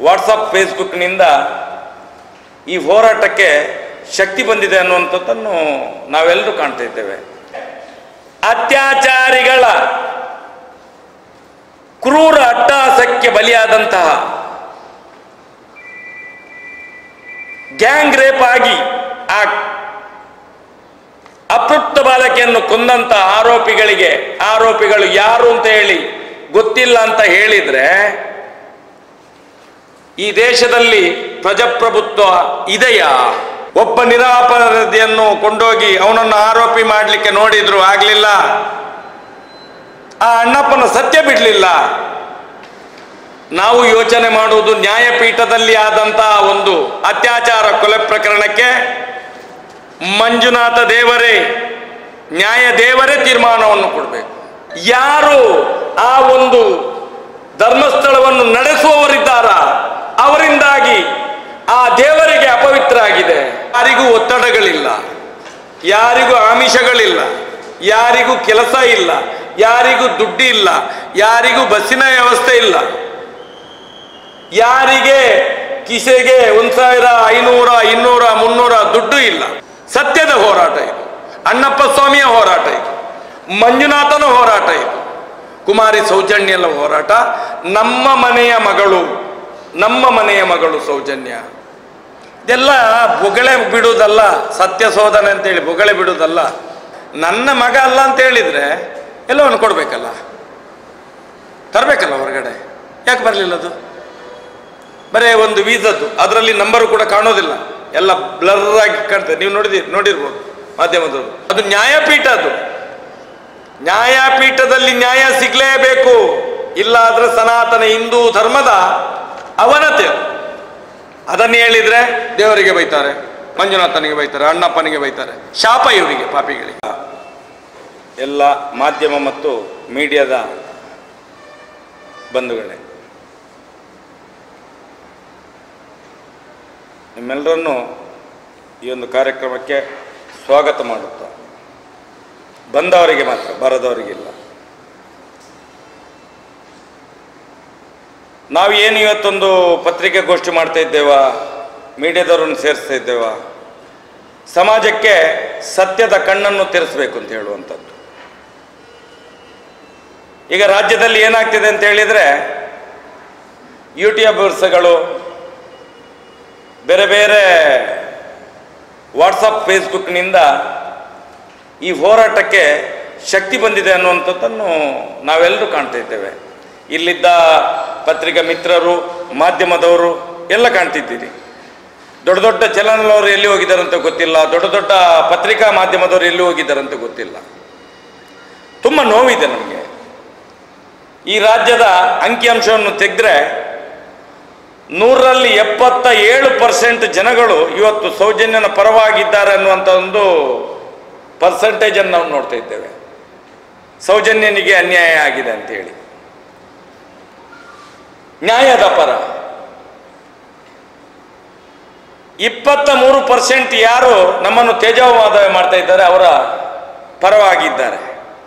WhatsApp ಫೇಸ್ಬುಕ್ನಿಂದ ಈ ಹೋರಾಟಕ್ಕೆ ಶಕ್ತಿ ಬಂದಿದೆ ಅನ್ನುವಂಥದ್ದನ್ನು ನಾವೆಲ್ಲರೂ ಕಾಣ್ತಾ ಇದ್ದೇವೆ ಅತ್ಯಾಚಾರಿಗಳ ಕ್ರೂರ ಅಟ್ಟಹಾಸಕ್ಕೆ ಬಲಿಯಾದಂತಹ ಗ್ಯಾಂಗ್ ರೇಪ್ ಆಗಿ ಆ ಅತೃಪ್ತ ಬಾಲಕಿಯನ್ನು ಕೊಂದಂತ ಆರೋಪಿಗಳಿಗೆ ಆರೋಪಿಗಳು ಯಾರು ಅಂತ ಹೇಳಿ ಗೊತ್ತಿಲ್ಲ ಅಂತ ಹೇಳಿದ್ರೆ ಈ ದೇಶದಲ್ಲಿ ಪ್ರಜಾಪ್ರಭುತ್ವ ಇದೆಯಾ ಒಬ್ಬ ನಿರಾಪರಾಧಿಯನ್ನು ಕೊಂಡೋಗಿ ಅವನನ್ನು ಆರೋಪಿ ಮಾಡಲಿಕ್ಕೆ ನೋಡಿದ್ರು ಆಗ್ಲಿಲ್ಲ ಆ ಅಣ್ಣಪ್ಪನ ಸತ್ಯ ಬಿಡ್ಲಿಲ್ಲ ನಾವು ಯೋಚನೆ ಮಾಡುವುದು ನ್ಯಾಯಪೀಠದಲ್ಲಿ ಆದಂತಹ ಒಂದು ಅತ್ಯಾಚಾರ ಕೊಲೆ ಪ್ರಕರಣಕ್ಕೆ ಮಂಜುನಾಥ ದೇವರೇ ನ್ಯಾಯ ದೇವರೇ ತೀರ್ಮಾನವನ್ನು ಕೊಡಬೇಕು ಯಾರು ಆ ಒಂದು ಧರ್ಮಸ್ಥಳವನ್ನು ನಡೆಸುವವರಿದ್ದಾರ ಅವರಿಂದಾಗಿ ಆ ದೇವರಿಗೆ ಅಪವಿತ್ರ ಆಗಿದೆ ಯಾರಿಗೂ ಒತ್ತಡಗಳಿಲ್ಲ ಯಾರಿಗೂ ಆಮಿಷಗಳಿಲ್ಲ ಯಾರಿಗೂ ಕೆಲಸ ಇಲ್ಲ ಯಾರಿಗೂ ದುಡ್ಡು ಇಲ್ಲ ಯಾರಿಗೂ ಬಸ್ಸಿನ ವ್ಯವಸ್ಥೆ ಇಲ್ಲ ಯಾರಿಗೆ ಕಿಸೆಗೆ ಒಂದ್ ಸಾವಿರ ಐನೂರ ಇನ್ನೂರ ಮುನ್ನೂರ ದುಡ್ಡು ಇಲ್ಲ ಸತ್ಯದ ಹೋರಾಟ ಇದು ಅಣ್ಣಪ್ಪ ಸ್ವಾಮಿಯ ಹೋರಾಟ ಇದು ಮಂಜುನಾಥನ ಹೋರಾಟ ಇದು ಕುಮಾರಿ ಸೌಜನ್ಯನ ಹೋರಾಟ ನಮ್ಮ ಮನೆಯ ಮಗಳು ನಮ್ಮ ಮನೆಯ ಮಗಳು ಸೌಜನ್ಯ ಇದೆಲ್ಲ ಬೊಗಳೆ ಬಿಡುವುದಲ್ಲ ಸತ್ಯ ಶೋಧನೆ ಅಂತೇಳಿ ಬೊಗಳೆ ಬಿಡುವುದಲ್ಲ ನನ್ನ ಮಗ ಅಲ್ಲ ಅಂತ ಹೇಳಿದ್ರೆ ಎಲ್ಲವನ್ನು ಕೊಡ್ಬೇಕಲ್ಲ ತರಬೇಕಲ್ಲ ಹೊರಗಡೆ ಯಾಕೆ ಬರಲಿಲ್ಲ ಅದು ಬರೇ ಒಂದು ವೀಸದ್ದು ಅದರಲ್ಲಿ ನಂಬರು ಕೂಡ ಕಾಣೋದಿಲ್ಲ ಎಲ್ಲ ಬ್ಲರ್ ಆಗಿ ಕಾಣ್ತದೆ ನೀವು ನೋಡಿದಿ ನೋಡಿರ್ಬೋದು ಮಾಧ್ಯಮದವರು ಅದು ನ್ಯಾಯಪೀಠ ಅದು ನ್ಯಾಯಪೀಠದಲ್ಲಿ ನ್ಯಾಯ ಸಿಗ್ಲೇಬೇಕು ಇಲ್ಲ ಆದ್ರೆ ಸನಾತನ ಹಿಂದೂ ಧರ್ಮದ ಅವನತೆ ಅದು. ಅದನ್ನು ಹೇಳಿದ್ರೆ ದೇವರಿಗೆ ಬೈತಾರೆ ಮಂಜುನಾಥನಿಗೆ ಬೈತಾರೆ ಅಣ್ಣಪ್ಪನಿಗೆ ಬೈತಾರೆ ಶಾಪ ಇವರಿಗೆ ಪಾಪಿಗಳಿಗೆ ಎಲ್ಲ ಮಾಧ್ಯಮ ಮತ್ತು ಮೀಡಿಯಾದ ಬಂಧುಗಳೇ ನಿಮ್ಮೆಲ್ಲರನ್ನು ಈ ಒಂದು ಕಾರ್ಯಕ್ರಮಕ್ಕೆ ಸ್ವಾಗತ ಮಾಡುತ್ತಾ ಬಂದವರಿಗೆ ಮಾತ್ರ ಬರದವರಿಗಿಲ್ಲ ನಾವು ಏನು ಇವತ್ತೊಂದು ಪತ್ರಿಕೆ ಗೋಷ್ಠಿ ಮಾಡ್ತಾ ಇದ್ದೇವಾ ಮೀಡಿಯಾದವರನ್ನು ಸೇರಿಸ್ತಾ ಇದ್ದೇವಾ ಸಮಾಜಕ್ಕೆ ಸತ್ಯದ ಕಣ್ಣನ್ನು ತೆರೆಸಬೇಕು ಅಂತ ಹೇಳುವಂಥದ್ದು ಈಗ ರಾಜ್ಯದಲ್ಲಿ ಏನಾಗ್ತಿದೆ ಅಂತ ಹೇಳಿದರೆ ಯೂಟ್ಯೂಬರ್ಸ್ಗಳು ಬೇರೆ ಬೇರೆ ವಾಟ್ಸಪ್ ಫೇಸ್ಬುಕ್ನಿಂದ ಈ ಹೋರಾಟಕ್ಕೆ ಶಕ್ತಿ ಬಂದಿದೆ ಅನ್ನುವಂಥದ್ದನ್ನು ನಾವೆಲ್ಲರೂ ಕಾಣ್ತಾ ಇದ್ದೇವೆ ಇಲ್ಲಿದ್ದ ಪತ್ರಿಕಾ ಮಿತ್ರರು ಮಾಧ್ಯಮದವರು ಎಲ್ಲ ಕಾಣ್ತಿದ್ದೀರಿ ದೊಡ್ಡ ದೊಡ್ಡ ಚಾನಲ್ನವರು ಎಲ್ಲಿ ಹೋಗಿದ್ದಾರಂತ ಗೊತ್ತಿಲ್ಲ ದೊಡ್ಡ ದೊಡ್ಡ ಪತ್ರಿಕಾ ಮಾಧ್ಯಮದವರು ಎಲ್ಲಿ ಹೋಗಿದ್ದಾರಂತ ಗೊತ್ತಿಲ್ಲ ತುಂಬ ನೋವಿದೆ ನಮಗೆ ಈ ರಾಜ್ಯದ ಅಂಕಿಅಂಶವನ್ನು ತೆಗೆದ್ರೆ ನೂರರಲ್ಲಿ ಎಪ್ಪತ್ತ ಏಳು ಪರ್ಸೆಂಟ್ ಜನಗಳು ಇವತ್ತು ಸೌಜನ್ಯನ ಪರವಾಗಿದ್ದಾರೆ ಅನ್ನುವಂಥ ಒಂದು ಪರ್ಸೆಂಟೇಜನ್ನು ನಾವು ನೋಡ್ತಾ ಇದ್ದೇವೆ ಸೌಜನ್ಯನಿಗೆ ಅನ್ಯಾಯ ಆಗಿದೆ ಅಂತೇಳಿ ನ್ಯಾಯದ ಪರ ಇಪ್ಪತ್ತ ಮೂರು ಪರ್ಸೆಂಟ್ ಯಾರು ನಮ್ಮನ್ನು ತೇಜೋವಾದ ಮಾಡ್ತಾ ಇದ್ದಾರೆ ಅವರ ಪರವಾಗಿದ್ದಾರೆ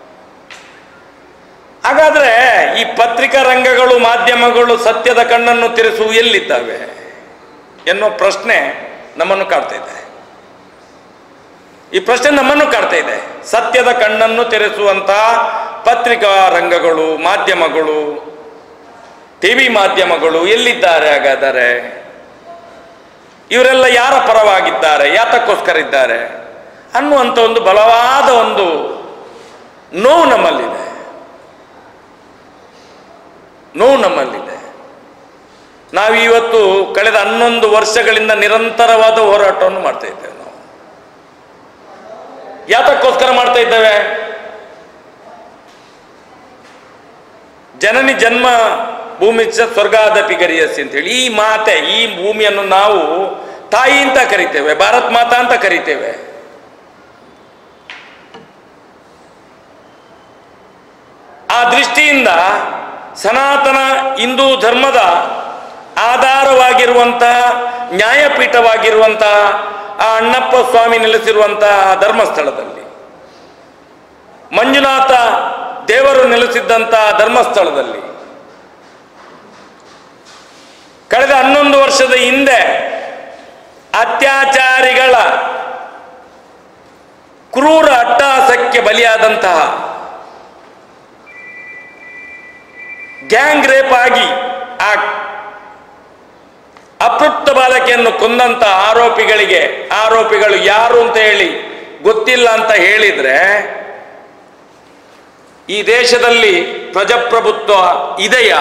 ಹಾಗಾದ್ರೆ ಈ ಪತ್ರಿಕಾ ರಂಗಗಳು ಮಾಧ್ಯಮಗಳು ಸತ್ಯದ ಕಣ್ಣನ್ನು ತಿರುಸು ಎಲ್ಲಿದ್ದಾವೆ ಎನ್ನುವ ಪ್ರಶ್ನೆ ನಮ್ಮನ್ನು ಕಾಡ್ತಾ ಇದೆ ಈ ಪ್ರಶ್ನೆ ನಮ್ಮನ್ನು ಕಾಡ್ತಾ ಇದೆ ಸತ್ಯದ ಕಣ್ಣನ್ನು ತೆರೆಸುವಂತಹ ಪತ್ರಿಕಾ ರಂಗಗಳು ಮಾಧ್ಯಮಗಳು ಟಿವಿ ಮಾಧ್ಯಮಗಳು ಎಲ್ಲಿದ್ದಾರೆ ಹಾಗಾದರೆ ಇವರೆಲ್ಲ ಯಾರ ಪರವಾಗಿದ್ದಾರೆ ಯಾತಕ್ಕೋಸ್ಕರ ಇದ್ದಾರೆ ಅನ್ನುವಂಥ ಒಂದು ಬಲವಾದ ಒಂದು ನೋವು ನಮ್ಮಲ್ಲಿದೆ ನೋವು ನಮ್ಮಲ್ಲಿದೆ ನಾವು ಇವತ್ತು ಕಳೆದ ಹನ್ನೊಂದು ವರ್ಷಗಳಿಂದ ನಿರಂತರವಾದ ಹೋರಾಟವನ್ನು ಮಾಡ್ತಾ ಇದ್ದೇವೆ ನಾವು ಯಾತಕ್ಕೋಸ್ಕರ ಮಾಡ್ತಾ ಇದ್ದೇವೆ ಜನನಿ ಜನ್ಮ ಭೂಮಿ ಚ ಸ್ವರ್ಗಾದಪಿ ಗರಿಯಸಿ ಅಂತೇಳಿ ಈ ಮಾತೆ ಈ ಭೂಮಿಯನ್ನು ನಾವು ತಾಯಿ ಅಂತ ಕರಿತೇವೆ ಭಾರತ್ ಮಾತಾ ಅಂತ ಕರಿತೇವೆ ಆ ದೃಷ್ಟಿಯಿಂದ ಸನಾತನ ಹಿಂದೂ ಧರ್ಮದ ಆಧಾರವಾಗಿರುವಂತಹ ನ್ಯಾಯಪೀಠವಾಗಿರುವಂತಹ ಆ ಅಣ್ಣಪ್ಪ ಸ್ವಾಮಿ ನೆಲೆಸಿರುವಂತಹ ಧರ್ಮಸ್ಥಳದಲ್ಲಿ ಮಂಜುನಾಥ ದೇವರು ನೆಲೆಸಿದ್ದಂತಹ ಧರ್ಮಸ್ಥಳದಲ್ಲಿ ಕಳೆದ ಹನ್ನೊಂದು ವರ್ಷದ ಹಿಂದೆ ಅತ್ಯಾಚಾರಿಗಳ ಕ್ರೂರ ಅಟ್ಟಹಾಸಕ್ಕೆ ಬಲಿಯಾದಂತಹ ಗ್ಯಾಂಗ್ ರೇಪ್ ಆಗಿ ಆ ಅತೃಪ್ತ ಬಾಲಕಿಯನ್ನು ಕೊಂದಂತ ಆರೋಪಿಗಳಿಗೆ ಆರೋಪಿಗಳು ಯಾರು ಅಂತ ಹೇಳಿ ಗೊತ್ತಿಲ್ಲ ಅಂತ ಹೇಳಿದ್ರೆ ಈ ದೇಶದಲ್ಲಿ ಪ್ರಜಾಪ್ರಭುತ್ವ ಇದೆಯಾ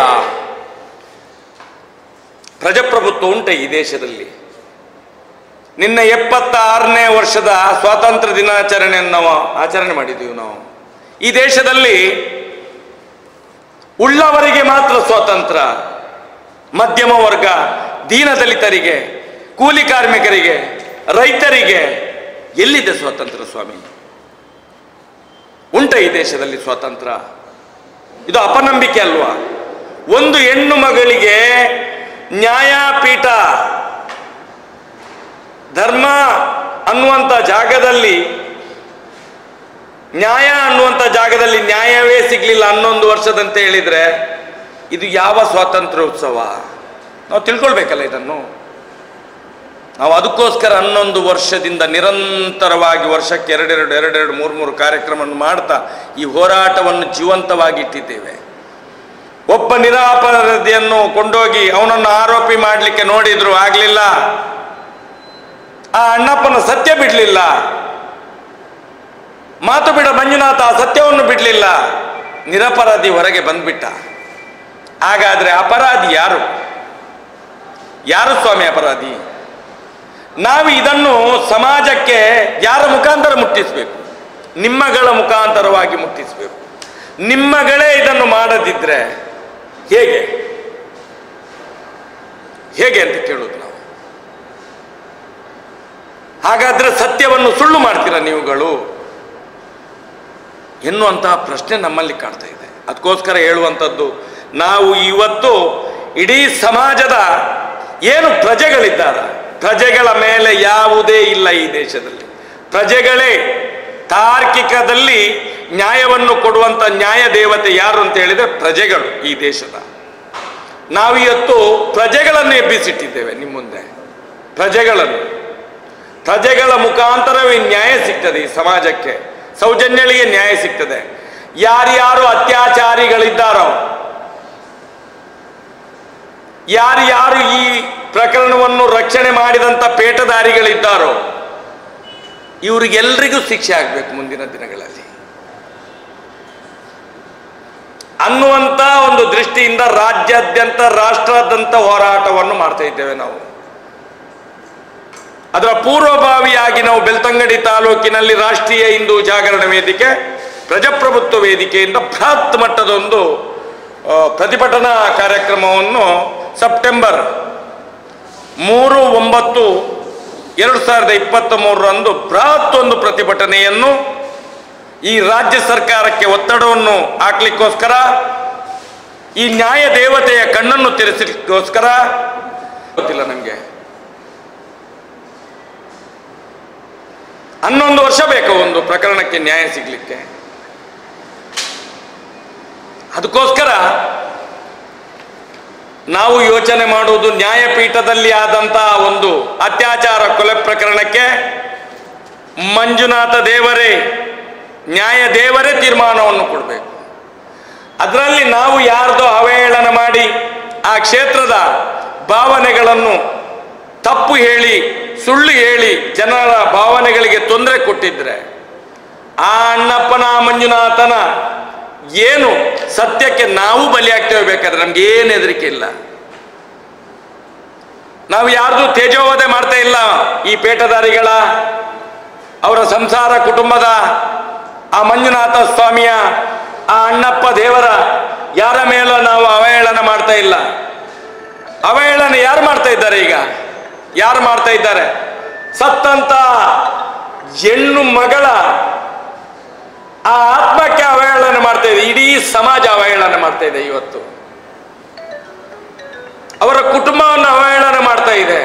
ಪ್ರಜಾಪ್ರಭುತ್ವ ಉಂಟೆ ಈ ದೇಶದಲ್ಲಿ ನಿನ್ನ ಎಪ್ಪತ್ತಾರನೇ ವರ್ಷದ ಸ್ವಾತಂತ್ರ್ಯ ದಿನಾಚರಣೆಯನ್ನು ನಾವು ಆಚರಣೆ ಮಾಡಿದ್ದೀವಿ ನಾವು ಈ ದೇಶದಲ್ಲಿ ಉಳ್ಳವರಿಗೆ ಮಾತ್ರ ಸ್ವಾತಂತ್ರ್ಯ ಮಧ್ಯಮ ವರ್ಗ ದೀನದಲಿತರಿಗೆ ಕೂಲಿ ಕಾರ್ಮಿಕರಿಗೆ ರೈತರಿಗೆ ಎಲ್ಲಿದೆ ಸ್ವಾತಂತ್ರ್ಯ ಸ್ವಾಮಿ ಉಂಟ ಈ ದೇಶದಲ್ಲಿ ಸ್ವಾತಂತ್ರ್ಯ ಇದು ಅಪನಂಬಿಕೆ ಅಲ್ವಾ ಒಂದು ಹೆಣ್ಣು ಮಗಳಿಗೆ ನ್ಯಾಯಪೀಠ ಧರ್ಮ ಅನ್ನುವಂಥ ಜಾಗದಲ್ಲಿ ನ್ಯಾಯ ಅನ್ನುವಂಥ ಜಾಗದಲ್ಲಿ ನ್ಯಾಯವೇ ಸಿಗ್ಲಿಲ್ಲ ಹನ್ನೊಂದು ವರ್ಷದಂತೆ ಹೇಳಿದ್ರೆ ಇದು ಯಾವ ಸ್ವಾತಂತ್ರ್ಯೋತ್ಸವ ನಾವು ತಿಳ್ಕೊಳ್ಬೇಕಲ್ಲ ಇದನ್ನು ನಾವು ಅದಕ್ಕೋಸ್ಕರ ಹನ್ನೊಂದು ವರ್ಷದಿಂದ ನಿರಂತರವಾಗಿ ವರ್ಷಕ್ಕೆ ಎರಡೆರಡು ಎರಡೆರಡು ಮೂರು ಮೂರು ಕಾರ್ಯಕ್ರಮವನ್ನು ಮಾಡ್ತಾ ಈ ಹೋರಾಟವನ್ನು ಜೀವಂತವಾಗಿ ಇಟ್ಟಿದ್ದೇವೆ ಒಬ್ಬ ನಿರಾಪರಾಧಿಯನ್ನು ಕೊಂಡೋಗಿ ಅವನನ್ನು ಆರೋಪಿ ಮಾಡಲಿಕ್ಕೆ ನೋಡಿದ್ರು ಆಗಲಿಲ್ಲ ಆ ಅಣ್ಣಪ್ಪನ ಸತ್ಯ ಬಿಡಲಿಲ್ಲ ಮಾತು ಬಿಡ ಮಂಜುನಾಥ ಆ ಸತ್ಯವನ್ನು ಬಿಡಲಿಲ್ಲ ನಿರಪರಾಧಿ ಹೊರಗೆ ಬಂದ್ಬಿಟ್ಟ ಹಾಗಾದ್ರೆ ಅಪರಾಧಿ ಯಾರು ಯಾರು ಸ್ವಾಮಿ ಅಪರಾಧಿ ನಾವು ಇದನ್ನು ಸಮಾಜಕ್ಕೆ ಯಾರ ಮುಖಾಂತರ ಮುಟ್ಟಿಸಬೇಕು ನಿಮ್ಮಗಳ ಮುಖಾಂತರವಾಗಿ ಮುಟ್ಟಿಸಬೇಕು ನಿಮ್ಮಗಳೇ ಇದನ್ನು ಮಾಡದಿದ್ರೆ ಹೇಗೆ ಹೇಗೆ ಅಂತ ಕೇಳೋದು ನಾವು ಹಾಗಾದ್ರೆ ಸತ್ಯವನ್ನು ಸುಳ್ಳು ಮಾಡ್ತೀರಾ ನೀವುಗಳು ಎನ್ನುವಂತಹ ಪ್ರಶ್ನೆ ನಮ್ಮಲ್ಲಿ ಕಾಡ್ತಾ ಇದೆ ಅದಕ್ಕೋಸ್ಕರ ಹೇಳುವಂಥದ್ದು ನಾವು ಇವತ್ತು ಇಡೀ ಸಮಾಜದ ಏನು ಪ್ರಜೆಗಳಿದ್ದಾರೆ ಪ್ರಜೆಗಳ ಮೇಲೆ ಯಾವುದೇ ಇಲ್ಲ ಈ ದೇಶದಲ್ಲಿ ಪ್ರಜೆಗಳೇ ತಾರ್ಕಿಕದಲ್ಲಿ ನ್ಯಾಯವನ್ನು ಕೊಡುವಂಥ ನ್ಯಾಯ ದೇವತೆ ಯಾರು ಅಂತ ಹೇಳಿದ್ರೆ ಪ್ರಜೆಗಳು ಈ ದೇಶದ ನಾವು ಇವತ್ತು ಪ್ರಜೆಗಳನ್ನು ಎಬ್ಬಿಸಿಟ್ಟಿದ್ದೇವೆ ನಿಮ್ಮ ಮುಂದೆ ಪ್ರಜೆಗಳನ್ನು ಪ್ರಜೆಗಳ ಮುಖಾಂತರವೇ ನ್ಯಾಯ ಸಿಗ್ತದೆ ಈ ಸಮಾಜಕ್ಕೆ ಸೌಜನ್ಯಳಿಗೆ ನ್ಯಾಯ ಸಿಗ್ತದೆ ಯಾರ್ಯಾರು ಅತ್ಯಾಚಾರಿಗಳಿದ್ದಾರೋ ಯಾರ್ಯಾರು ಈ ಪ್ರಕರಣವನ್ನು ರಕ್ಷಣೆ ಮಾಡಿದಂಥ ಪೇಟದಾರಿಗಳಿದ್ದಾರೋ ಇವರಿಗೆಲ್ಲರಿಗೂ ಶಿಕ್ಷೆ ಆಗಬೇಕು ಮುಂದಿನ ದಿನಗಳಲ್ಲಿ ಅನ್ನುವಂಥ ಒಂದು ದೃಷ್ಟಿಯಿಂದ ರಾಜ್ಯಾದ್ಯಂತ ರಾಷ್ಟ್ರಾದ್ಯಂತ ಹೋರಾಟವನ್ನು ಮಾಡ್ತಾ ಇದ್ದೇವೆ ನಾವು ಅದರ ಪೂರ್ವಭಾವಿಯಾಗಿ ನಾವು ಬೆಳ್ತಂಗಡಿ ತಾಲೂಕಿನಲ್ಲಿ ರಾಷ್ಟ್ರೀಯ ಹಿಂದೂ ಜಾಗರಣ ವೇದಿಕೆ ಪ್ರಜಾಪ್ರಭುತ್ವ ವೇದಿಕೆಯಿಂದ ಬೃಹತ್ ಮಟ್ಟದ ಒಂದು ಆ, ಪ್ರತಿಭಟನಾ ಕಾರ್ಯಕ್ರಮವನ್ನು ಸೆಪ್ಟೆಂಬರ್ ಮೂರು ಒಂಬತ್ತು ಎರಡು ಸಾವಿರದ ಇಪ್ಪತ್ತ ಮೂರರಂದು ಬೃಹತ್ ಒಂದು ಪ್ರತಿಭಟನೆಯನ್ನು ಈ ರಾಜ್ಯ ಸರ್ಕಾರಕ್ಕೆ ಒತ್ತಡವನ್ನು ಹಾಕ್ಲಿಕ್ಕೋಸ್ಕರ ಈ ನ್ಯಾಯ ದೇವತೆಯ ಕಣ್ಣನ್ನು ತೆರೆಸಲಿಕ್ಕೋಸ್ಕರ ಗೊತ್ತಿಲ್ಲ ನಮಗೆ ಹನ್ನೊಂದು ವರ್ಷ ಬೇಕು ಒಂದು ಪ್ರಕರಣಕ್ಕೆ ನ್ಯಾಯ ಸಿಗ್ಲಿಕ್ಕೆ ಅದಕ್ಕೋಸ್ಕರ ನಾವು ಯೋಚನೆ ಮಾಡುವುದು ನ್ಯಾಯಪೀಠದಲ್ಲಿ ಆದಂತಹ ಒಂದು ಅತ್ಯಾಚಾರ ಕೊಲೆ ಪ್ರಕರಣಕ್ಕೆ ಮಂಜುನಾಥ ದೇವರೇ ನ್ಯಾಯ ದೇವರೇ ತೀರ್ಮಾನವನ್ನು ಕೊಡಬೇಕು ಅದರಲ್ಲಿ ನಾವು ಯಾರ್ದೋ ಅವಹೇಳನ ಮಾಡಿ ಆ ಕ್ಷೇತ್ರದ ಭಾವನೆಗಳನ್ನು ತಪ್ಪು ಹೇಳಿ ಸುಳ್ಳು ಹೇಳಿ ಜನರ ಭಾವನೆಗಳಿಗೆ ತೊಂದರೆ ಕೊಟ್ಟಿದ್ರೆ ಆ ಅಣ್ಣಪ್ಪನ ಮಂಜುನಾಥನ ಏನು ಸತ್ಯಕ್ಕೆ ನಾವು ಬಲಿಯಾಗ್ತೇವೆ ಬೇಕಾದ್ರೆ ನಮ್ಗೆ ಏನು ಹೆದರಿಕೆ ಇಲ್ಲ ನಾವು ಯಾರ್ದು ತೇಜೋವಧೆ ಮಾಡ್ತಾ ಇಲ್ಲ ಈ ಪೇಟದಾರಿಗಳ ಅವರ ಸಂಸಾರ ಕುಟುಂಬದ ಆ ಮಂಜುನಾಥ ಸ್ವಾಮಿಯ ಆ ಅಣ್ಣಪ್ಪ ದೇವರ ಯಾರ ಮೇಲೂ ನಾವು ಅವಹೇಳನ ಮಾಡ್ತಾ ಇಲ್ಲ ಅವಹೇಳನ ಯಾರು ಮಾಡ್ತಾ ಇದ್ದಾರೆ ಈಗ ಯಾರು ಮಾಡ್ತಾ ಇದ್ದಾರೆ ಸತ್ತಂತ ಹೆಣ್ಣು ಮಗಳ ಆ ಆತ್ಮಕ್ಕೆ ಅವಹೇಳನ ಮಾಡ್ತಾ ಇದೆ ಇಡೀ ಸಮಾಜ ಅವಹೇಳನ ಮಾಡ್ತಾ ಇದೆ ಇವತ್ತು ಅವರ ಕುಟುಂಬವನ್ನು ಅವಹೇಳನ ಮಾಡ್ತಾ ಇದೆ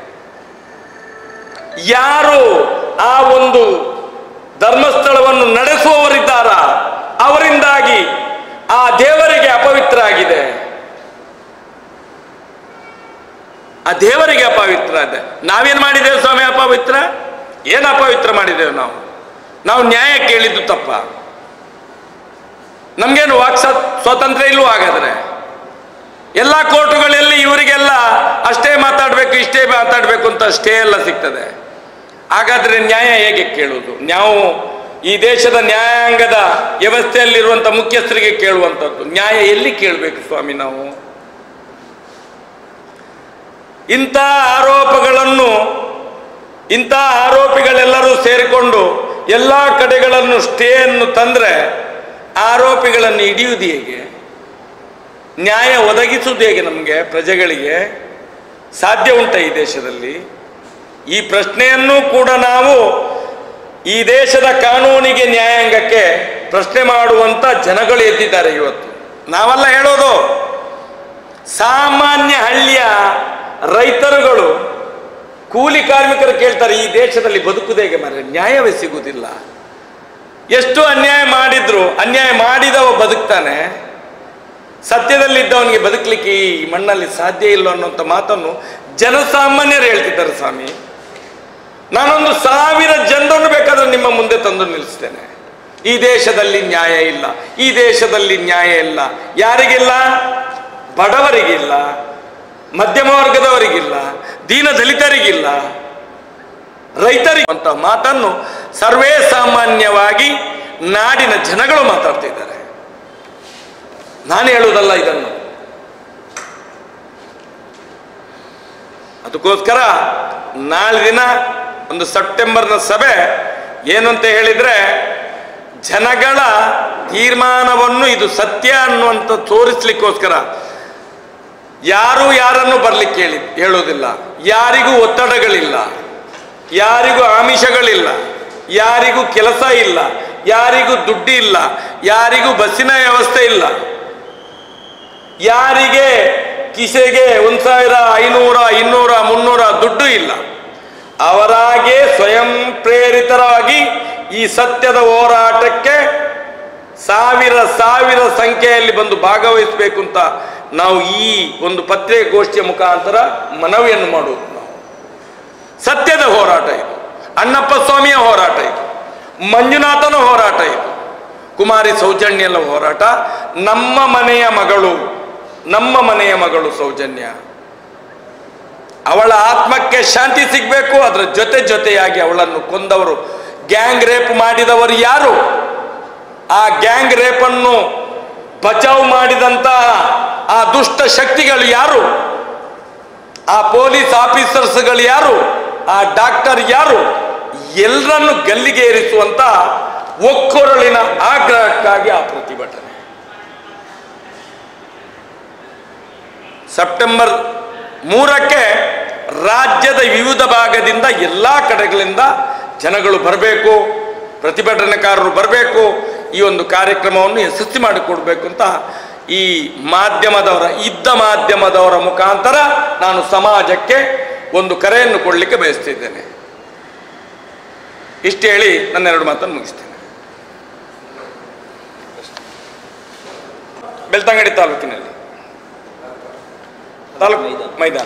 ಯಾರು ಆ ಒಂದು ಧರ್ಮಸ್ಥಳವನ್ನು ನಡೆಸುವವರಿದ್ದಾರ ಅವರಿಂದಾಗಿ ಆ ದೇವರಿಗೆ ಅಪವಿತ್ರ ಆಗಿದೆ ಆ ದೇವರಿಗೆ ಅಪವಿತ್ರ ಇದೆ ನಾವೇನು ಮಾಡಿದ್ದೇವೆ ಸ್ವಾಮಿ ಅಪವಿತ್ರ ಏನು ಅಪವಿತ್ರ ಮಾಡಿದ್ದೇವೆ ನಾವು ನಾವು ನ್ಯಾಯ ಕೇಳಿದ್ದು ತಪ್ಪ ನಮಗೇನು ವಾಕ್ ಸ್ವ- ಸ್ವಾತಂತ್ರ್ಯ ಇಲ್ವೋ ಹಾಗಾದ್ರೆ ಎಲ್ಲ ಕೋರ್ಟುಗಳಲ್ಲಿ ಇವರಿಗೆಲ್ಲ ಅಷ್ಟೇ ಮಾತಾಡಬೇಕು ಇಷ್ಟೇ ಮಾತಾಡಬೇಕು ಅಂತ ಸ್ಟೇ ಎಲ್ಲ ಸಿಗ್ತದೆ ಹಾಗಾದ್ರೆ ನ್ಯಾಯ ಹೇಗೆ ಕೇಳುವುದು ನಾವು ಈ ದೇಶದ ನ್ಯಾಯಾಂಗದ ವ್ಯವಸ್ಥೆಯಲ್ಲಿರುವಂಥ ಮುಖ್ಯಸ್ಥರಿಗೆ ಕೇಳುವಂಥದ್ದು ನ್ಯಾಯ ಎಲ್ಲಿ ಕೇಳಬೇಕು ಸ್ವಾಮಿ ನಾವು ಇಂಥ ಆರೋಪಗಳನ್ನು ಇಂಥ ಆರೋಪಿಗಳೆಲ್ಲರೂ ಸೇರಿಕೊಂಡು ಎಲ್ಲ ಕಡೆಗಳನ್ನು ಸ್ಟೇಯನ್ನು ತಂದರೆ ಆರೋಪಿಗಳನ್ನು ಹಿಡಿಯುವುದು ಹೇಗೆ ನ್ಯಾಯ ಒದಗಿಸುವುದು ಹೇಗೆ ನಮಗೆ ಪ್ರಜೆಗಳಿಗೆ ಸಾಧ್ಯ ಉಂಟ ಈ ದೇಶದಲ್ಲಿ ಈ ಪ್ರಶ್ನೆಯನ್ನು ಕೂಡ ನಾವು ಈ ದೇಶದ ಕಾನೂನಿಗೆ ನ್ಯಾಯಾಂಗಕ್ಕೆ ಪ್ರಶ್ನೆ ಮಾಡುವಂತ ಜನಗಳು ಎದ್ದಿದ್ದಾರೆ ಇವತ್ತು ನಾವೆಲ್ಲ ಹೇಳೋದು ಸಾಮಾನ್ಯ ಹಳ್ಳಿಯ ರೈತರುಗಳು ಕೂಲಿ ಕಾರ್ಮಿಕರು ಕೇಳ್ತಾರೆ ಈ ದೇಶದಲ್ಲಿ ಬದುಕುವುದು ಹೇಗೆ ಮಾರ್ರೆ ನ್ಯಾಯವೇ ಸಿಗುವುದಿಲ್ಲ ಎಷ್ಟು ಅನ್ಯಾಯ ಮಾಡಿದ್ರು ಅನ್ಯಾಯ ಮಾಡಿದವ ಬದುಕ್ತಾನೆ ಸತ್ಯದಲ್ಲಿದ್ದವನಿಗೆ ಬದುಕಲಿಕ್ಕೆ ಈ ಮಣ್ಣಲ್ಲಿ ಸಾಧ್ಯ ಇಲ್ಲ ಅನ್ನುವಂಥ ಮಾತನ್ನು ಜನಸಾಮಾನ್ಯರು ಹೇಳ್ತಿದ್ದಾರೆ ಸ್ವಾಮಿ ನಾನೊಂದು ಸಾವಿರ ಜನರನ್ನು ಬೇಕಾದ್ರೆ ನಿಮ್ಮ ಮುಂದೆ ತಂದು ನಿಲ್ಲಿಸ್ತೇನೆ ಈ ದೇಶದಲ್ಲಿ ನ್ಯಾಯ ಇಲ್ಲ ಈ ದೇಶದಲ್ಲಿ ನ್ಯಾಯ ಇಲ್ಲ ಯಾರಿಗಿಲ್ಲ ಬಡವರಿಗಿಲ್ಲ ಮಧ್ಯಮ ವರ್ಗದವರಿಗಿಲ್ಲ ದೀನ ದಲಿತರಿಗಿಲ್ಲ ರೈತರಿಗೆ ಅಂತ ಮಾತನ್ನು ಸರ್ವೇ ಸಾಮಾನ್ಯವಾಗಿ ನಾಡಿನ ಜನಗಳು ಮಾತಾಡ್ತಿದ್ದಾರೆ ನಾನು ಹೇಳುವುದಲ್ಲ ಇದನ್ನು ಅದಕ್ಕೋಸ್ಕರ ನಾಳೆ ದಿನ ಒಂದು ಸೆಪ್ಟೆಂಬರ್ನ ಸಭೆ ಏನು ಅಂತ ಹೇಳಿದ್ರೆ ಜನಗಳ ತೀರ್ಮಾನವನ್ನು ಇದು ಸತ್ಯ ಅನ್ನುವಂಥ ತೋರಿಸ್ಲಿಕ್ಕೋಸ್ಕರ ಯಾರು ಯಾರನ್ನು ಬರ್ಲಿಕ್ಕೆ ಹೇಳಿ ಹೇಳೋದಿಲ್ಲ ಯಾರಿಗೂ ಒತ್ತಡಗಳಿಲ್ಲ ಯಾರಿಗೂ ಆಮಿಷಗಳಿಲ್ಲ ಯಾರಿಗೂ ಕೆಲಸ ಇಲ್ಲ ಯಾರಿಗೂ ದುಡ್ಡು ಇಲ್ಲ ಯಾರಿಗೂ ಬಸ್ಸಿನ ವ್ಯವಸ್ಥೆ ಇಲ್ಲ ಯಾರಿಗೆ ಕಿಸೆಗೆ ಒಂದು ಸಾವಿರ ಐನೂರ ಇನ್ನೂರ ಮುನ್ನೂರ ದುಡ್ಡು ಇಲ್ಲ ಅವರಾಗೆ ಸ್ವಯಂ ಪ್ರೇರಿತರಾಗಿ ಈ ಸತ್ಯದ ಹೋರಾಟಕ್ಕೆ ಸಾವಿರ ಸಾವಿರ ಸಂಖ್ಯೆಯಲ್ಲಿ ಬಂದು ಭಾಗವಹಿಸಬೇಕು ಅಂತ ನಾವು ಈ ಒಂದು ಪತ್ರಿಕಾಗೋಷ್ಠಿಯ ಮುಖಾಂತರ ಮನವಿಯನ್ನು ಮಾಡುವುದು ನಾವು ಸತ್ಯದ ಹೋರಾಟ ಇದು ಅಣ್ಣಪ್ಪ ಸ್ವಾಮಿಯ ಹೋರಾಟ ಇದು ಮಂಜುನಾಥನ ಹೋರಾಟ ಇದು ಕುಮಾರಿ ಸೌಜನ್ಯನ ಹೋರಾಟ ನಮ್ಮ ಮನೆಯ ಮಗಳು ನಮ್ಮ ಮನೆಯ ಮಗಳು ಸೌಜನ್ಯ ಅವಳ ಆತ್ಮಕ್ಕೆ ಶಾಂತಿ ಸಿಗಬೇಕು ಅದರ ಜೊತೆ ಜೊತೆಯಾಗಿ ಅವಳನ್ನು ಕೊಂದವರು ಗ್ಯಾಂಗ್ ರೇಪ್ ಮಾಡಿದವರು ಯಾರು ಆ ಗ್ಯಾಂಗ್ ರೇಪನ್ನು ಬಚಾವ್ ಮಾಡಿದಂತಹ ಆ ದುಷ್ಟ ಶಕ್ತಿಗಳು ಯಾರು ಆ ಪೊಲೀಸ್ ಆಫೀಸರ್ಸ್ಗಳು ಯಾರು ಆ ಡಾಕ್ಟರ್ ಯಾರು ಎಲ್ಲರನ್ನು ಗಲ್ಲಿಗೆ ಏರಿಸುವಂತ ಒಕ್ಕೊರಳಿನ ಆಗ್ರಹಕ್ಕಾಗಿ ಆ ಪ್ರತಿಭಟನೆ ಸೆಪ್ಟೆಂಬರ್ ಮೂರಕ್ಕೆ ರಾಜ್ಯದ ವಿವಿಧ ಭಾಗದಿಂದ ಎಲ್ಲ ಕಡೆಗಳಿಂದ ಜನಗಳು ಬರಬೇಕು ಪ್ರತಿಭಟನಾಕಾರರು ಬರಬೇಕು ಈ ಒಂದು ಕಾರ್ಯಕ್ರಮವನ್ನು ಯಶಸ್ವಿ ಮಾಡಿಕೊಡ್ಬೇಕು ಅಂತ ಈ ಮಾಧ್ಯಮದವರ ಇದ್ದ ಮಾಧ್ಯಮದವರ ಮುಖಾಂತರ ನಾನು ಸಮಾಜಕ್ಕೆ ಒಂದು ಕರೆಯನ್ನು ಕೊಡಲಿಕ್ಕೆ ಬಯಸ್ತಿದ್ದೇನೆ ಇಷ್ಟು ಹೇಳಿ ನನ್ನ ಎರಡು ಮಾತನ್ನು ಮುಗಿಸ್ತೇನೆ ಬೆಳ್ತಂಗಡಿ ತಾಲೂಕಿನಲ್ಲಿ ತಾಲೂಕು ಮೈದಾನ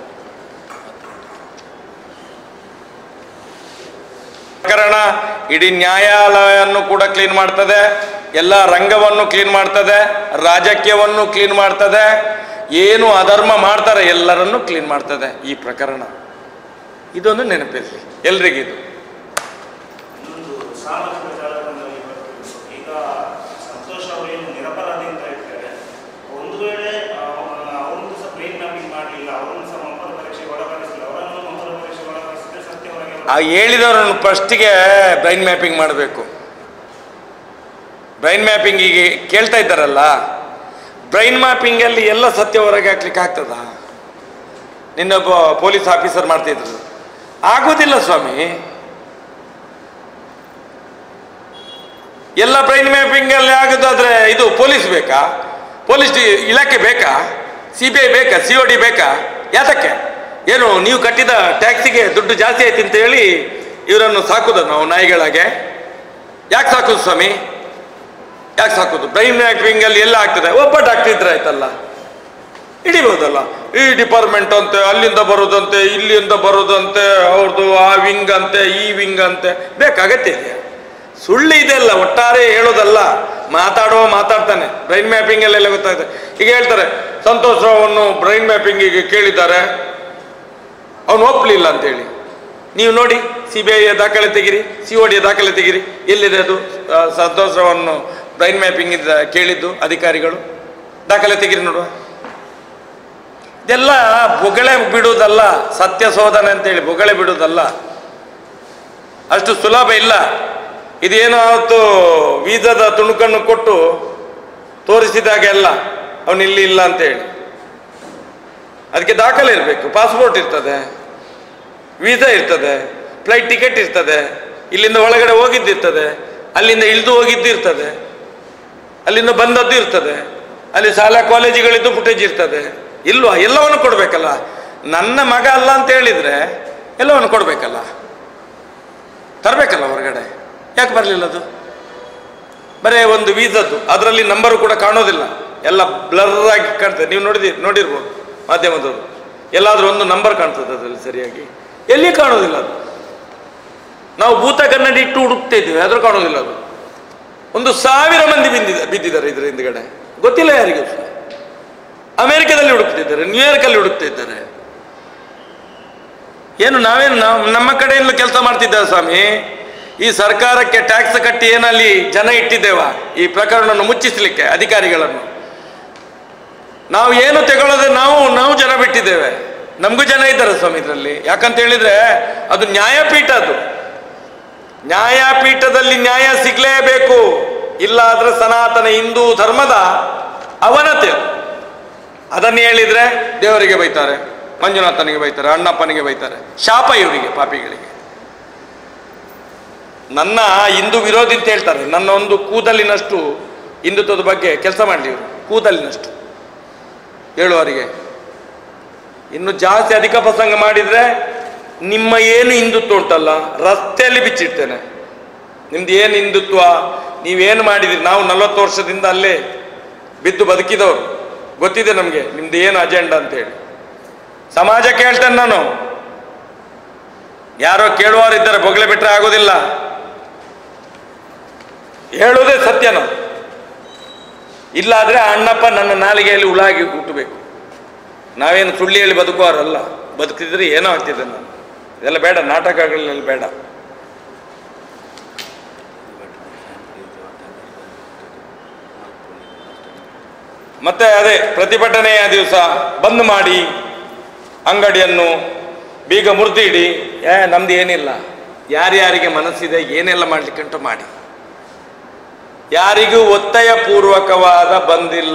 ಪ್ರಕರಣ ಇಡೀ ನ್ಯಾಯಾಲಯವನ್ನು ಕೂಡ ಕ್ಲೀನ್ ಮಾಡ್ತದೆ ಎಲ್ಲ ರಂಗವನ್ನು ಕ್ಲೀನ್ ಮಾಡ್ತದೆ ರಾಜಕೀಯವನ್ನು ಕ್ಲೀನ್ ಮಾಡ್ತದೆ ಏನು ಅಧರ್ಮ ಮಾಡ್ತಾರೆ ಎಲ್ಲರನ್ನು ಕ್ಲೀನ್ ಮಾಡ್ತದೆ ಈ ಪ್ರಕರಣ ಇದೊಂದು ನೆನಪಿರಲಿ ಎಲ್ರಿಗಿದು ಇನ್ನೊಂದು ಸಾಮಾಜಿಕ ಜಾಲತಾಣದಲ್ಲಿ ಬರ್ತಿತ್ತು. ಈಗ ಸಂತೋಷ್ ಅವರೇನು ನಿರಪರಾಧಿ ಅಂತ ಹೇಳ್ತಾರೆ ಒಂದು ವೇಳೆ ಅವರನ್ನು ಸಹ ಬ್ರೈನ್ ಮ್ಯಾಪಿಂಗ್ ಮಾಡಲಿಲ್ಲ ಅವರನ್ನು ಸಹ ಮಕ್ಕಳ ಪರೀಕ್ಷೆಗೆ ಒಳಪಡಿಸಿಲ್ಲ ಅವರನ್ನು ಮಕ್ಕಳ ಪರೀಕ್ಷೆಗೆ ಒಳಪಡಿಸಿದ್ರೆ ಸತ್ಯ ಹೊರಗೆ ಆ ಹೇಳಿದವರನ್ನು ಫಸ್ಟಿಗೆ ಬ್ರೈನ್ ಮ್ಯಾಪಿಂಗ್ ಮಾಡಬೇಕು ಬ್ರೈನ್ ಮ್ಯಾಪಿಂಗ್ ಈಗ ಕೇಳ್ತಾ ಇದ್ದಾರಲ್ಲ ಬ್ರೈನ್ ಮ್ಯಾಪಿಂಗಲ್ಲಿ ಎಲ್ಲ ಸತ್ಯ ಹೊರಗೆ ಹಾಕ್ಲಿಕ್ಕೆ ಆಗ್ತದ ನಿನ್ನೊಬ್ಬ ಪೊಲೀಸ್ ಆಫೀಸರ್ ಮಾಡ್ತಿದ್ರು ಆಗೋದಿಲ್ಲ ಸ್ವಾಮಿ ಎಲ್ಲ ಬ್ರೈನ್ ಮ್ಯಾಪಿಂಗ್ ಅಲ್ಲಿ ಆಗೋದಾದ್ರೆ ಇದು ಪೊಲೀಸ್ ಬೇಕಾ ಪೊಲೀಸ್ ಇಲಾಖೆ ಬೇಕಾ ಸಿ ಬಿ ಐ ಬೇಕಾ ಸಿ ಒ ಡಿ ಬೇಕಾ ಯಾತಕ್ಕೆ ಏನು ನೀವು ಕಟ್ಟಿದ ಟ್ಯಾಕ್ಸಿಗೆ ದುಡ್ಡು ಜಾಸ್ತಿ ಆಯ್ತು ಅಂತ ಹೇಳಿ ಇವರನ್ನು ಸಾಕುದ ನಾವು ನಾಯಿಗಳಾಗೆ ಯಾಕೆ ಸಾಕುದು ಸ್ವಾಮಿ ಯಾಕೆ ಸಾಕುದು ಬ್ರೈನ್ ಮ್ಯಾಪಿಂಗ್ ಅಲ್ಲಿ ಎಲ್ಲ ಆಗ್ತದೆ ಒಬ್ಬ ಡಾಕ್ಟರ್ ಇದ್ರೆ ಆಯ್ತಲ್ಲ ಹಿಡಿಬೋದಲ್ಲ ಈ ಡಿಪಾರ್ಟ್ಮೆಂಟ್ ಅಂತೆ ಅಲ್ಲಿಂದ ಬರೋದಂತೆ ಇಲ್ಲಿಂದ ಬರೋದಂತೆ ಅವ್ರದ್ದು ಆ ವಿಂಗ್ ಅಂತೆ ಈ ವಿಂಗ್ ಅಂತೆ ಬೇಕಾಗತ್ತೆ ಇದೆಯಾ ಸುಳ್ಳು ಇದೆಲ್ಲ ಒಟ್ಟಾರೆ ಹೇಳೋದಲ್ಲ ಮಾತಾಡುವ ಮಾತಾಡ್ತಾನೆ ಬ್ರೈನ್ ಮ್ಯಾಪಿಂಗ್ ಎಲ್ಲ ಗೊತ್ತಾಯ್ತು ಈಗ ಹೇಳ್ತಾರೆ ಸಂತೋಷ್ ರಾವನ್ನು ಬ್ರೈನ್ ಮ್ಯಾಪಿಂಗಿಗೆ ಕೇಳಿದ್ದಾರೆ ಅವನು ಒಪ್ಪಲಿಲ್ಲ ಅಂತೇಳಿ ನೀವು ನೋಡಿ ಸಿ ಬಿ ಐಯ ದಾಖಲೆ ತೆಗಿರಿ ಸಿ ಒ ಡಿಯ ದಾಖಲೆ ತೆಗಿರಿ ಎಲ್ಲಿದೆ ಅದು ಆ, ಸಂತೋಷ್ ರಾವನ್ನು ಬ್ರೈನ್ ಮ್ಯಾಪಿಂಗ್ ಕೇಳಿದ್ದು ಅಧಿಕಾರಿಗಳು ದಾಖಲೆ ತೆಗಿರಿ ನೋಡುವ ಇದೆಲ್ಲ ಬೊಗಳೆ ಬಿಡುವುದಲ್ಲ ಸತ್ಯ ಶೋಧನೆ ಅಂತೇಳಿ ಬೊಗಳೆ ಬಿಡುವುದಲ್ಲ ಅಷ್ಟು ಸುಲಭ ಇಲ್ಲ ಇದೇನೋ ಅವತ್ತು ವೀಸದ ತುಣುಕನ್ನು ಕೊಟ್ಟು ತೋರಿಸಿದಾಗೆಲ್ಲ ಅವನು ಇಲ್ಲಿ ಇಲ್ಲ ಅಂತೇಳಿ ಅದಕ್ಕೆ ದಾಖಲೆ ಇರಬೇಕು ಪಾಸ್ಪೋರ್ಟ್ ಇರ್ತದೆ ವೀಸಾ ಇರ್ತದೆ ಫ್ಲೈಟ್ ಟಿಕೆಟ್ ಇರ್ತದೆ ಇಲ್ಲಿಂದ ಒಳಗಡೆ ಹೋಗಿದ್ದಿರ್ತದೆ ಅಲ್ಲಿಂದ ಇಳಿದು ಹೋಗಿದ್ದು ಇರ್ತದೆ ಅಲ್ಲಿಂದ ಬಂದದ್ದು ಇರ್ತದೆ ಅಲ್ಲಿ ಶಾಲಾ ಕಾಲೇಜುಗಳಿದ್ದು ಫುಟೇಜ್ ಇರ್ತದೆ ಇಲ್ವಾ ಎಲ್ಲವನ್ನು ಕೊಡಬೇಕಲ್ಲ ನನ್ನ ಮಗ ಅಲ್ಲ ಅಂತ ಹೇಳಿದ್ರೆ ಎಲ್ಲವನ್ನು ಕೊಡಬೇಕಲ್ಲ ತರಬೇಕಲ್ಲ ಹೊರಗಡೆ ಯಾಕೆ ಬರಲಿಲ್ಲ ಅದು ಬರೇ ಒಂದು ವೀಸದ್ದು ಅದರಲ್ಲಿ ನಂಬರು ಕೂಡ ಕಾಣೋದಿಲ್ಲ ಎಲ್ಲ ಬ್ಲರ್ ಆಗಿ ಕಾಣ್ತದೆ ನೀವು ನೋಡಿದಿ ನೋಡಿರ್ಬೋದು ಮಾಧ್ಯಮದವರು ಎಲ್ಲಾದ್ರೂ ಒಂದು ನಂಬರ್ ಕಾಣ್ತದೆ ಅದರಲ್ಲಿ ಸರಿಯಾಗಿ ಎಲ್ಲಿ ಕಾಣೋದಿಲ್ಲ ಅದು ನಾವು ಭೂತ ಕನ್ನಡಿ ಇಟ್ಟು ಹುಡುಕ್ತಾ ಇದ್ದೀವಿ ಆದ್ರೂ ಕಾಣೋದಿಲ್ಲ ಅದು ಒಂದು ಸಾವಿರ ಮಂದಿ ಬಿದ್ದಿದ ಬಿದ್ದಿದ್ದಾರೆ ಇದರ ಹಿಂದ್ಗಡೆ ಗೊತ್ತಿಲ್ಲ ಯಾರಿಗೂ ಸಹ ಅಮೆರಿಕದಲ್ಲಿ ಹುಡುಕ್ತಿದ್ದಾರೆ ನ್ಯೂಯಾರ್ಕಲ್ಲಿ ಹುಡುಕ್ತಾ ಇದ್ದಾರೆ ಏನು ನಾವೇನು ನಾವು ನಮ್ಮ ಕಡೆಯಿಂದ ಕೆಲಸ ಮಾಡ್ತಿದ್ದೇವೆ ಸ್ವಾಮಿ ಈ ಸರ್ಕಾರಕ್ಕೆ ಟ್ಯಾಕ್ಸ್ ಕಟ್ಟಿ ಏನಲ್ಲಿ ಜನ ಇಟ್ಟಿದ್ದೇವ ಈ ಪ್ರಕರಣವನ್ನು ಮುಚ್ಚಿಸಲಿಕ್ಕೆ ಅಧಿಕಾರಿಗಳನ್ನು ನಾವು ಏನು ತಗೊಳ್ಳದೆ ನಾವು ನಾವು ಜನ ಬಿಟ್ಟಿದ್ದೇವೆ ನಮಗೂ ಜನ ಇದ್ದಾರೆ ಸ್ವಾಮಿ ಇದರಲ್ಲಿ ಯಾಕಂತ ಹೇಳಿದ್ರೆ ಅದು ನ್ಯಾಯಪೀಠ ಅದು ನ್ಯಾಯಪೀಠದಲ್ಲಿ ನ್ಯಾಯ ಸಿಗಲೇಬೇಕು ಇಲ್ಲಾದ್ರೆ ಸನಾತನ ಹಿಂದೂ ಧರ್ಮದ ಅವನತೆ ಅದು. ಅದನ್ನು ಹೇಳಿದ್ರೆ ದೇವರಿಗೆ ಬೈತಾರೆ ಮಂಜುನಾಥನಿಗೆ ಬೈತಾರೆ ಅಣ್ಣಪ್ಪನಿಗೆ ಬೈತಾರೆ ಶಾಪ ಇವರಿಗೆ ಪಾಪಿಗಳಿಗೆ ನನ್ನ ಹಿಂದೂ ವಿರೋಧಿ ಅಂತ ಹೇಳ್ತಾರೆ ನನ್ನ ಒಂದು ಕೂದಲಿನಷ್ಟು ಹಿಂದುತ್ವದ ಬಗ್ಗೆ ಕೆಲಸ ಮಾಡಲಿ ಇವರು ಕೂದಲಿನಷ್ಟು ಹೇಳುವವರಿಗೆ ಇನ್ನು ಜಾಸ್ತಿ ಅಧಿಕ ಪ್ರಸಂಗ ಮಾಡಿದ್ರೆ ನಿಮ್ಮ ಏನು ಹಿಂದುತ್ವ ಉಂಟಲ್ಲ ರಸ್ತೆಯಲ್ಲಿ ಬಿಚ್ಚಿಡ್ತೇನೆ ನಿಮ್ದು ಏನು ಹಿಂದುತ್ವ ನೀವೇನು ಮಾಡಿದಿರಿ ನಾವು ನಲವತ್ತು ವರ್ಷದಿಂದ ಅಲ್ಲೇ ಬಿದ್ದು ಬದುಕಿದವರು ಗೊತ್ತಿದೆ ನಮಗೆ ನಿಮ್ದು ಏನು ಅಜೆಂಡಾ ಅಂತೇಳಿ ಸಮಾಜಕ್ಕೆ ಹೇಳ್ತೇನೆ ನಾನು ಯಾರೋ ಕೇಳುವವರಿದ್ದಾರೆ ಬೊಗಳೆ ಬಿಟ್ರೆ ಆಗೋದಿಲ್ಲ ಹೇಳುವುದೇ ಸತ್ಯ ನಾವು ಇಲ್ಲಾದ್ರೆ ಆ ಅಣ್ಣಪ್ಪ ನನ್ನ ನಾಲಿಗೆಯಲ್ಲಿ ಉಳಾಗಿ ಹುಟ್ಟಬೇಕು ನಾವೇನು ಸುಳ್ಳಿ ಹೇಳಿ ಬದುಕುವವರಲ್ಲ ಬದುಕಿದ್ರೆ ಏನೋ ಆಗ್ತಿದೆ ನಾನು ಇದೆಲ್ಲ ಬೇಡ ನಾಟಕಗಳಲ್ಲಿ ಬೇಡ ಮತ್ತೆ ಅದೇ ಪ್ರತಿಭಟನೆಯ ದಿವಸ ಬಂದ್ ಮಾಡಿ ಅಂಗಡಿಯನ್ನು ಬೀಗ ಮುರಿದಿಡಿ ಏ ನಮ್ದು ಏನಿಲ್ಲ ಯಾರ್ಯಾರಿಗೆ ಮನಸ್ಸಿದೆ ಏನೆಲ್ಲ ಮಾಡ್ಲಿಕ್ಕಂಟು ಮಾಡಿ ಯಾರಿಗೂ ಒತ್ತಾಯ ಪೂರ್ವಕವಾದ ಬಂದಿಲ್ಲ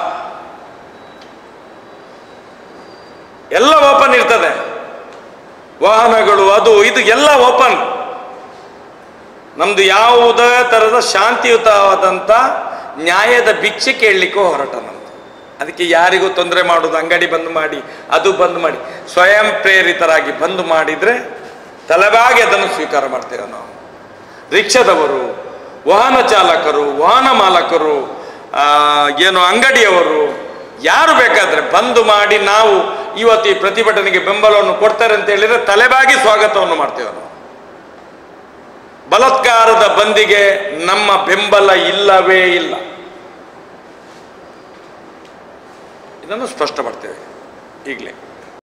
ಎಲ್ಲ ಓಪನ್ ಇರ್ತದೆ ವಾಹನಗಳು ಅದು ಇದು ಎಲ್ಲ ಓಪನ್ ನಮ್ದು ಯಾವುದೇ ತರದ ಶಾಂತಿಯುತವಾದಂಥ ನ್ಯಾಯದ ಭಿಕ್ಷೆ ಕೇಳಲಿಕ್ಕೂ ಹೊರಟ ನಮ್ದು ಅದಕ್ಕೆ ಯಾರಿಗೂ ತೊಂದರೆ ಮಾಡೋದು ಅಂಗಡಿ ಬಂದ್ ಮಾಡಿ ಅದು ಬಂದ್ ಮಾಡಿ ಸ್ವಯಂ ಪ್ರೇರಿತರಾಗಿ ಬಂದ್ ಮಾಡಿದ್ರೆ ತಲೆಬಾಗಿ ಅದನ್ನು ಸ್ವೀಕಾರ ಮಾಡ್ತೇವೆ ನಾವು ರಿಕ್ಷಾದವರು ವಾಹನ ಚಾಲಕರು ವಾಹನ ಮಾಲಕರು ಆ, ಏನು ಅಂಗಡಿಯವರು ಯಾರು ಬೇಕಾದ್ರೆ ಬಂದು ಮಾಡಿ ನಾವು ಇವತ್ತು ಈ ಪ್ರತಿಭಟನೆಗೆ ಬೆಂಬಲವನ್ನು ಕೊಡ್ತಾರೆ ಅಂತ ಹೇಳಿದ್ರೆ ತಲೆಬಾಗಿ ಸ್ವಾಗತವನ್ನು ಮಾಡ್ತೇವೆ ನಾವು ಬಲಾತ್ಕಾರದ ಬಂದಿಗೆ ನಮ್ಮ ಬೆಂಬಲ ಇಲ್ಲವೇ ಇಲ್ಲ ಇದನ್ನು ಸ್ಪಷ್ಟ ಮಾಡ್ತೇವೆ ಈಗಲೇ